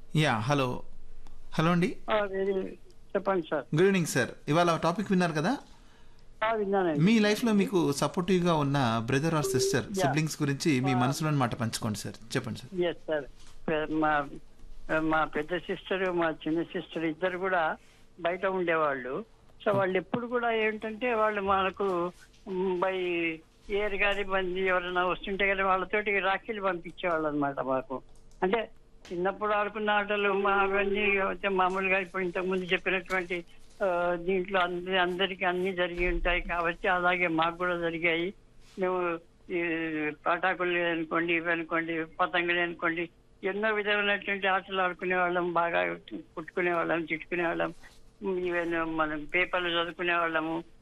yeah hello hello అండి ఆ, very చెప్పండి సార్ గుడ్ ఈవినింగ్ సార్ ఇవాళ టాపిక్ విన్నారు కదా ఆ, విన్నానండి మీ లైఫ్ లో మీకు సపోర్టివ్ గా ఉన్న బ్రదర్ ఆర్ సిస్టర్ సిబ్లింగ్స్ గురించి మీ మనసులోని మాట పంచుకోండి సార్ చెప్పండి సార్ ఎస్ సార్ మా మా పెద్ద సిస్టర్ మా చిన్న సిస్టర్ ఇద్దరు కూడా బయట ఉండేవాళ్ళు సో వాళ్ళు ఎప్పుడు కూడా ఏంటంటే వాళ్ళు మనకు బై ఇయర్ కానీ మంది ఎవరైనా వస్తుంటే కానీ వాళ్ళతోటి రాఖీలు పంపించేవాళ్ళు అనమాట మాకు అంటే చిన్నప్పుడు ఆడుకున్న ఆటలు మా అవన్నీ అయితే మామూలుగా ఇప్పుడు ఇంతకుముందు చెప్పినటువంటి ఆ, దీంట్లో అందరి అందరికీ అన్ని జరిగి ఉంటాయి కాబట్టి అలాగే మాకు కూడా జరిగాయి మేము ఈ పటాకులు అనుకోండి ఇవి అనుకోండి పతంగులు అనుకోండి ఎన్నో విధమైనటువంటి ఆటలు ఆడుకునే వాళ్ళం బాగా కుట్టుకునే వాళ్ళం తిట్టుకునే వాళ్ళం ఈవెన్ మనం పేపర్లు చదువుకునే వాళ్ళము